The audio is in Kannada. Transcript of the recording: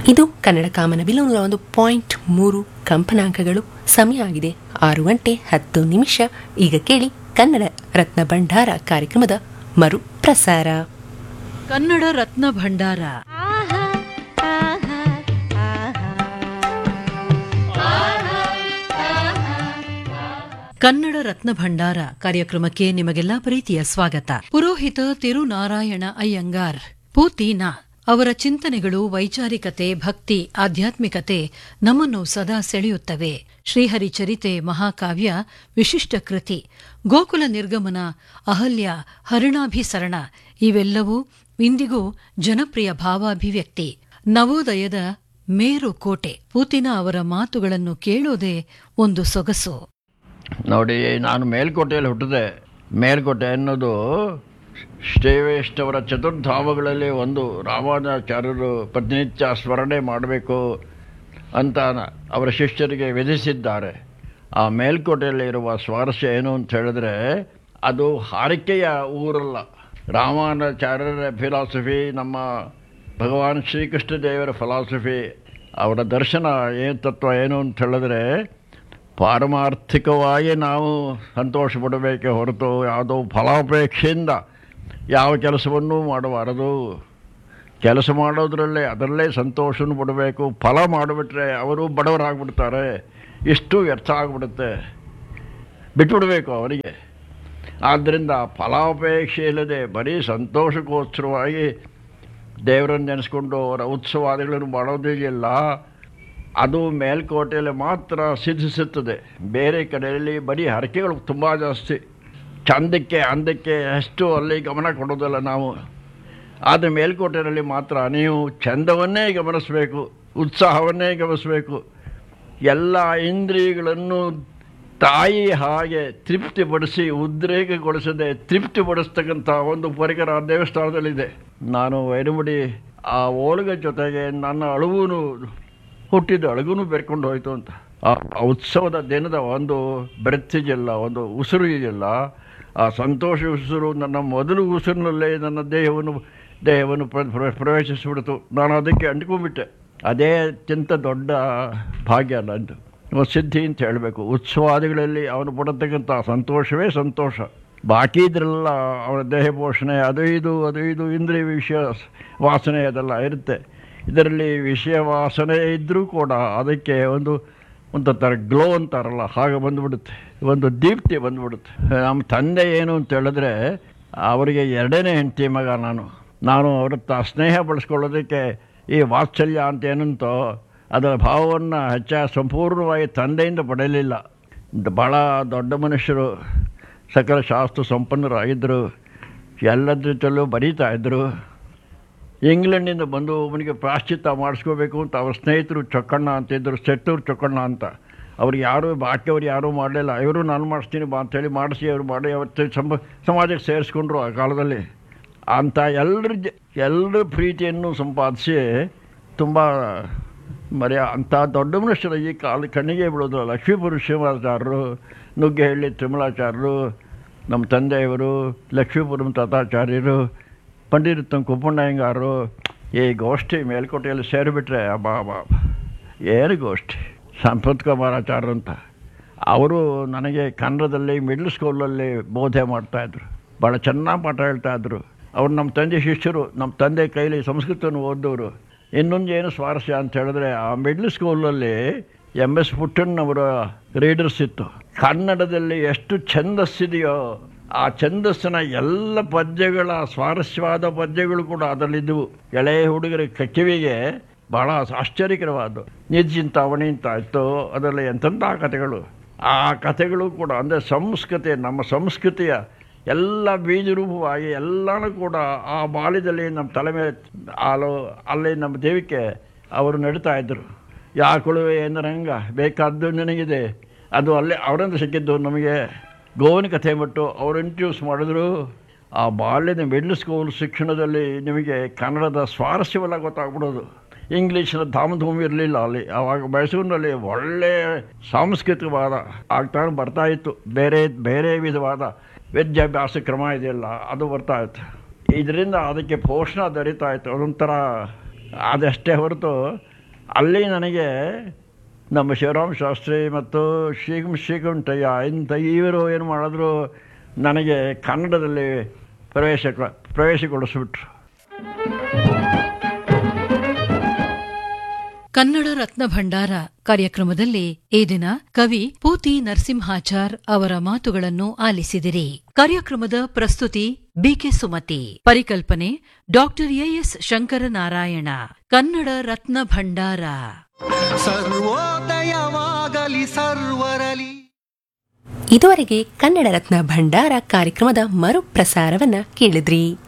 ಇದು ಕನ್ನಡ ಕಾಮನ ಬಿಲೂನೂರ ಒಂದು ಪಾಯಿಂಟ್ ಮೂರು ಕಂಪನಾಂಕಗಳು ಸಮಯ ಆಗಿದೆ ಆರು ಗಂಟೆ ಹತ್ತು ನಿಮಿಷ ಈಗ ಕೇಳಿ ಕನ್ನಡ ರತ್ನ ಭಂಡಾರ ಕಾರ್ಯಕ್ರಮದ ಮರು ಪ್ರಸಾರ ಕನ್ನಡ ರತ್ನ ಭಂಡಾರ ಕನ್ನಡ ರತ್ನ ಭಂಡಾರ ಕಾರ್ಯಕ್ರಮಕ್ಕೆ ನಿಮಗೆಲ್ಲ ಪ್ರೀತಿಯ ಸ್ವಾಗತ ಪುರೋಹಿತ ತಿರುನಾರಾಯಣ ಅಯ್ಯಂಗಾರ್ ಪೂತಿನ ಅವರ ಚಿಂತನೆಗಳು ವೈಚಾರಿಕತೆ ಭಕ್ತಿ ಆಧ್ಯಾತ್ಮಿಕತೆ ನಮ್ಮನ್ನು ಸದಾ ಸೆಳೆಯುತ್ತವೆ ಶ್ರೀಹರಿ ಚರಿತೆ ಮಹಾಕಾವ್ಯ ವಿಶಿಷ್ಟ ಕೃತಿ ಗೋಕುಲ ನಿರ್ಗಮನ ಅಹಲ್ಯ ಹರಿಣಾಭಿಸರಣ ಇವೆಲ್ಲವೂ ಇಂದಿಗೂ ಜನಪ್ರಿಯ ಭಾವಾಭಿವ್ಯಕ್ತಿ ನವೋದಯದ ಮೇರು ಕೋಟೆ ಪೂತಿನ ಅವರ ಮಾತುಗಳನ್ನು ಕೇಳೋದೇ ಒಂದು ಸೊಗಸು ನೋಡಿ ನಾನು ಮೇಲ್ಕೋಟೆಯಲ್ಲಿ ಹುಟ್ಟಿದೆ ಮೇಲ್ಕೋಟೆ ಅನ್ನೋದು ಶ್ರೇವೇಷ್ಟವರ ಚತುರ್ಧಾಮಗಳಲ್ಲಿ ಒಂದು ರಾಮಾನುಚಾರ್ಯರು ಪ್ರತಿನಿತ್ಯ ಸ್ಮರಣೆ ಮಾಡಬೇಕು ಅಂತ ಅವರ ಶಿಷ್ಯರಿಗೆ ವಿಧಿಸಿದ್ದಾರೆ ಆ ಮೇಲ್ಕೋಟೆಯಲ್ಲಿ ಇರುವ ಸ್ವಾರಸ್ಯ ಏನು ಅಂತ ಹೇಳಿದ್ರೆ ಅದು ಹಾರಿಕೆಯ ಊರಲ್ಲ ರಾಮಾನುಚಾರ್ಯರ ಫಿಲಾಸಫಿ ನಮ್ಮ ಭಗವಾನ್ ಶ್ರೀಕೃಷ್ಣ ದೇವರ ಫಿಲಾಸಫಿ ಅವರ ದರ್ಶನ ಏನು ತತ್ವ ಏನು ಅಂತ ಹೇಳಿದ್ರೆ ಪಾರಮಾರ್ಥಿಕವಾಗಿ ನಾವು ಸಂತೋಷ ಪಡಬೇಕೆ ಹೊರತು ಯಾವುದೋ ಫಲಾಪೇಕ್ಷೆಯಿಂದ ಯಾವ ಕೆಲಸವನ್ನೂ ಮಾಡಬಾರದು ಕೆಲಸ ಮಾಡೋದ್ರಲ್ಲೇ ಅದರಲ್ಲೇ ಸಂತೋಷವನ್ನು ಪಡಬೇಕು ಫಲ ಮಾಡಿಬಿಟ್ರೆ ಅವರು ಬಡವರಾಗ್ಬಿಡ್ತಾರೆ ಇಷ್ಟು ವ್ಯರ್ಥ ಆಗಿಬಿಡುತ್ತೆ ಬಿಟ್ಬಿಡಬೇಕು ಅವರಿಗೆ ಆದ್ದರಿಂದ ಫಲಾಪೇಕ್ಷೆ ಇಲ್ಲದೆ ಬರೀ ಸಂತೋಷಕ್ಕೋಸ್ಕರವಾಗಿ ದೇವರನ್ನು ನೆನೆಸ್ಕೊಂಡು ಅವರ ಉತ್ಸವಾದಿಗಳನ್ನು ಮಾಡೋದಿಲ್ಲ ಅದು ಮೇಲ್ಕೋಟೆಯಲ್ಲಿ ಮಾತ್ರ ಸಿದ್ಧಿಸುತ್ತದೆ ಬೇರೆ ಕಡೆಯಲ್ಲಿ ಬರೀ ಹರಕೆಗಳು ತುಂಬ ಜಾಸ್ತಿ ಚಂದಕ್ಕೆ ಅಂದಕ್ಕೆ ಅಷ್ಟು ಅಲ್ಲಿ ಗಮನ ಕೊಡೋದಲ್ಲ ನಾವು ಆದರೆ ಮೇಲ್ಕೋಟೆಯಲ್ಲಿ ಮಾತ್ರ ನೀವು ಚಂದವನ್ನೇ ಗಮನಿಸಬೇಕು ಉತ್ಸಾಹವನ್ನೇ ಗಮನಿಸಬೇಕು ಎಲ್ಲ ಇಂದ್ರಿಯಗಳನ್ನು ತಾಯಿ ಹಾಗೆ ತೃಪ್ತಿಪಡಿಸಿ ಉದ್ರೇಕಗೊಳಿಸದೆ ತೃಪ್ತಿಪಡಿಸ್ತಕ್ಕಂಥ ಒಂದು ಪರಿಕರ ಆ ದೇವಸ್ಥಾನದಲ್ಲಿದೆ ನಾನು ವೈರಮುಡಿ ಆ ಓಲಗ ಜೊತೆಗೆ ನನ್ನ ಅಳುವು ಹುಟ್ಟಿದ ಅಳಗುನು ಬೆರ್ಕೊಂಡು ಹೋಯಿತು ಅಂತ ಆ ಆ ಉತ್ಸವದ ದಿನದ ಒಂದು ಬೆರೆತಿದೆಯಲ್ಲ ಒಂದು ಉಸಿರು ಇದೆಯಲ್ಲ ಆ ಸಂತೋಷ ಉಸಿರು ನನ್ನ ಮೊದಲು ಉಸಿರಿನಲ್ಲೇ ನನ್ನ ದೇಹವನ್ನು ದೇಹವನ್ನು ಪ್ರ- ಪ್ರ- ಪ್ರವೇಶಿಸಿಬಿಡ್ತು ನಾನು ಅದಕ್ಕೆ ಅಂಟ್ಕೊಂಡ್ಬಿಟ್ಟೆ ಅದೇ ಅತ್ಯಂತ ದೊಡ್ಡ ಭಾಗ್ಯ ನಂದು ಒಂದು ಸಿದ್ಧಿ ಅಂತ ಹೇಳಬೇಕು ಉತ್ಸವಾದಿಗಳಲ್ಲಿ ಅವನು ಪಡತಕ್ಕಂಥ ಸಂತೋಷವೇ ಸಂತೋಷ ಬಾಕಿ ಇದ್ರೆಲ್ಲ ಅವನ ದೇಹ ಪೋಷಣೆ ಅದು ಇದು ಅದು ಇದು ಇಂದ್ರಿಯ ವಿಷಯ ವಾಸನೆ ಅದೆಲ್ಲ ಇರುತ್ತೆ ಇದರಲ್ಲಿ ವಿಷಯ ವಾಸನೆ ಇದ್ದರೂ ಕೂಡ ಅದಕ್ಕೆ ಒಂದು ಒಂದು ಥರ ಗ್ಲೋ ಅಂತಾರಲ್ಲ ಹಾಗೆ ಬಂದುಬಿಡುತ್ತೆ ಒಂದು ದೀಪ್ತಿ ಬಂದುಬಿಡುತ್ತೆ ನಮ್ಮ ತಂದೆ ಏನು ಅಂತ ಹೇಳಿದ್ರೆ ಅವರಿಗೆ ಎರಡನೇ ಹೆಂಡತಿ ಮಗ ನಾನು ನಾನು ಅವ್ರ ಹತ್ರ ಸ್ನೇಹ ಬಳಸ್ಕೊಳ್ಳೋದಕ್ಕೆ ಈ ವಾತ್ಸಲ್ಯ ಅಂತ ಏನಂತೋ ಅದರ ಭಾವವನ್ನು ಹೆಚ್ಚ ಸಂಪೂರ್ಣವಾಗಿ ತಂದೆಯಿಂದ ಪಡೆಯಲಿಲ್ಲ ಭಾಳ ದೊಡ್ಡ ಮನುಷ್ಯರು ಸಕಲ ಶಾಸ್ತ್ರ ಸಂಪನ್ನರಾಗಿದ್ದರು ಎಲ್ಲದ್ರ ಜೊತೆಲೂ ಬರೀತಾ ಇದ್ದರು ಇಂಗ್ಲೆಂಡಿಂದ ಬಂದು ಒಬ್ಬನಿಗೆ ಪ್ರಾಶ್ಚಿತ್ಯ ಮಾಡಿಸ್ಕೋಬೇಕು ಅಂತ ಅವ್ರ ಸ್ನೇಹಿತರು ಚೊಕ್ಕಣ್ಣ ಅಂತಿದ್ದರು ಸೆಟ್ಟೂರು ಚೊಕ್ಕಣ್ಣ ಅಂತ ಅವ್ರು ಯಾರೂ ಬಾಕಿಯವ್ರು ಯಾರೂ ಮಾಡಲಿಲ್ಲ ಇವರು ನಾನು ಮಾಡಿಸ್ತೀನಿ ಬಾ ಅಂತೇಳಿ ಮಾಡಿಸಿ ಅವರು ಮಾಡಿ ಅವತ್ತು ಸಂಬ ಸಮಾಜಕ್ಕೆ ಸೇರಿಸ್ಕೊಂಡ್ರು ಆ ಕಾಲದಲ್ಲಿ ಅಂಥ ಎಲ್ಲರ ಜ ಎಲ್ಲರ ಪ್ರೀತಿಯನ್ನು ಸಂಪಾದಿಸಿ ತುಂಬ ಮರ್ಯ ಅಂಥ ದೊಡ್ಡ ಮನುಷ್ಯರು ಈ ಕಾಲ ಕಣ್ಣಿಗೆ ಬೀಳೋದು ಲಕ್ಷ್ಮೀಪುರ ಶಿವಾಚಾರ್ಯರು ನುಗ್ಗೆಹಳ್ಳಿ ತಿರುಮಲಾಚಾರ್ಯರು ನಮ್ಮ ತಂದೆಯವರು ಲಕ್ಷ್ಮೀಪುರಂ ತಾತಾಚಾರ್ಯರು ಪಂಡಿತ ಕುಪ್ಪಣ್ಣಯ್ಯಂಗಾರರು ಈ ಗೋಷ್ಠಿ ಮೇಲ್ಕೋಟೆಯಲ್ಲಿ ಸೇರಿಬಿಟ್ರೆ ಅಬ್ಬಾ ಅಬ್ಬಾ ಏನು ಗೋಷ್ಠಿ ಸಂಪತ್ ಕುಮಾರಾಚಾರ್ಯ ಅಂತ ಅವರು ನನಗೆ ಕನ್ನಡದಲ್ಲಿ ಮಿಡ್ಲ್ ಸ್ಕೂಲಲ್ಲಿ ಬೋಧೆ ಮಾಡ್ತಾಯಿದ್ರು ಭಾಳ ಚೆನ್ನಾಗಿ ಪಾಠ ಹೇಳ್ತಾಯಿದ್ರು ಅವ್ರು ನಮ್ಮ ತಂದೆ ಶಿಷ್ಯರು ನಮ್ಮ ತಂದೆ ಕೈಲಿ ಸಂಸ್ಕೃತವನ್ನು ಓದೋರು ಇನ್ನೊಂದು ಏನು ಸ್ವಾರಸ್ಯ ಅಂತ ಹೇಳಿದ್ರೆ ಆ ಮಿಡ್ಲ್ ಸ್ಕೂಲಲ್ಲಿ ಎಮ್ ಎಸ್ ಪುಟ್ಟಣ್ಣವರ ರೀಡರ್ಸ್ ಇತ್ತು ಕನ್ನಡದಲ್ಲಿ ಎಷ್ಟು ಛಂದಸ್ಸಿದೆಯೋ ಆ ಛಂದಸ್ಸಿನ ಎಲ್ಲ ಪದ್ಯಗಳ ಸ್ವಾರಸ್ಯವಾದ ಪದ್ಯಗಳು ಕೂಡ ಅದರಲ್ಲಿದ್ದವು ಎಳೆಯ ಹುಡುಗರ ಕ- ಕಿವಿಗೆ ಬಹಳ ಆಶ್ಚರ್ಯಕರವಾದ್ದು ನಿಜಿಂತಾವಣಿ ಅಂತ ಇತ್ತು ಅದರಲ್ಲಿ ಎಂತೆಂಥ ಕಥೆಗಳು ಆ ಕಥೆಗಳು ಕೂಡ ಅಂದರೆ ಸಂಸ್ಕೃತಿ ನಮ್ಮ ಸಂಸ್ಕೃತಿಯ ಎಲ್ಲ ಬೀಜರೂಪವಾಗಿ ಎಲ್ಲನೂ ಕೂಡ ಆ ಬಾಲ್ಯದಲ್ಲಿ ನಮ್ಮ ತಲೆ ಮೇಲೆ ಆಲೋ ಅಲ್ಲಿ ನಮ್ಮ ದೇವಿಕೆ ಅವರು ನಡೀತಾ ಇದ್ದರು ಯಾಕಳು ಏನರಂಗ ಬೇಕಾದ್ದು ನನಗಿದೆ ಅದು ಅಲ್ಲೇ ಅವರಿಂದ ಸಿಕ್ಕಿದ್ದು ನಮಗೆ ಗೋವಿನ ಕಥೆ ಬಿಟ್ಟು ಅವರು ಇಂಟ್ರೊಡ್ಯೂಸ್ ಮಾಡಿದ್ರು ಆ ಬಾಲ್ಯದ ಮಿಡ್ಲ್ ಸ್ಕೂಲ್ ಶಿಕ್ಷಣದಲ್ಲಿ ನಿಮಗೆ ಕನ್ನಡದ ಸ್ವಾರಸ್ಯವೆಲ್ಲ ಗೊತ್ತಾಗ್ಬಿಡೋದು ಇಂಗ್ಲೀಷಿನ ಧಾಮಧೂಮಿ ಇರಲಿಲ್ಲ ಅಲ್ಲಿ ಆವಾಗ ಮೈಸೂರಿನಲ್ಲಿ ಒಳ್ಳೆಯ ಸಾಂಸ್ಕೃತಿಕವಾದ ಆಗ್ತಾ ಬರ್ತಾ ಇತ್ತು ಬೇರೆ ಬೇರೆ ವಿಧವಾದ ವಿದ್ಯಾಭ್ಯಾಸ ಕ್ರಮ ಇದೆಯಲ್ಲ ಅದು ಬರ್ತಾ ಇತ್ತು ಇದರಿಂದ ಅದಕ್ಕೆ ಪೋಷಣ ದೊರೀತಾ ಇತ್ತು ಅದೊಂಥರ ಅದಷ್ಟೇ ಹೊರತು ಅಲ್ಲಿ ನನಗೆ ನಮ್ಮ ಶಿವರಾಮ ಶಾಸ್ತ್ರಿ ಮತ್ತು ಶ್ರೀಗಂ ಶ್ರೀಕಂಠಯ್ಯ ಇಂಥ ಇವರು ಏನು ಮಾಡಿದ್ರು ನನಗೆ ಕನ್ನಡದಲ್ಲಿ ಪ್ರವೇಶ ಪ್ರವೇಶ ಕೊಡಿಸ್ಬಿಟ್ರು ಕನ್ನಡ ರತ್ನ ಭಂಡಾರ ಕಾರ್ಯಕ್ರಮದಲ್ಲಿ ಈ ದಿನ ಕವಿ ಪೂತಿ ನರಸಿಂಹಾಚಾರ್ ಅವರ ಮಾತುಗಳನ್ನು ಆಲಿಸಿದಿರಿ ಕಾರ್ಯಕ್ರಮದ ಪ್ರಸ್ತುತಿ ಬಿಕೆ ಸುಮತಿ ಪರಿಕಲ್ಪನೆ ಡಾಕ್ಟರ್ ಎಎಸ್ ಶಂಕರನಾರಾಯಣ ಕನ್ನಡ ರತ್ನ ಭಂಡಾರ ಸರ್ವೋದಯವಾಗಲಿ ಸರ್ವರಲಿ ಇದುವರೆಗೆ ಕನ್ನಡ ರತ್ನ ಭಂಡಾರ ಕಾರ್ಯಕ್ರಮದ ಮರುಪ್ರಸಾರವನ್ನ ಕೇಳಿದ್ರಿ